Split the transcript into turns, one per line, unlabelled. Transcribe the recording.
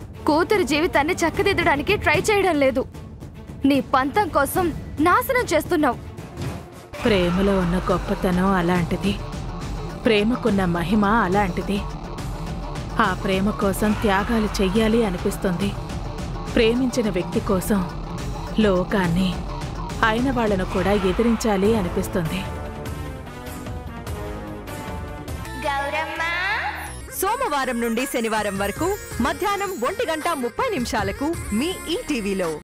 కూతురి జీవితాన్ని చక్కదిద్దడానికి ట్రై చేయడం లేదు నీ పంతం కోసం నాశనం చేస్తున్నావు
ప్రేమలో ఉన్న గొప్పతనం అలాంటిది ప్రేమకున్న మహిమ అలాంటిది ఆ ప్రేమ కోసం త్యాగాలు చెయ్యాలి అనిపిస్తుంది ప్రేమించిన వ్యక్తి కోసం లోకాన్ని అయిన వాళ్ళను కూడా ఎదిరించాలి అనిపిస్తుంది
సోమవారం నుండి శనివారం వరకు మధ్యాహ్నం ఒంటి గంట ముప్పై నిమిషాలకు మీ ఈ టీవీలో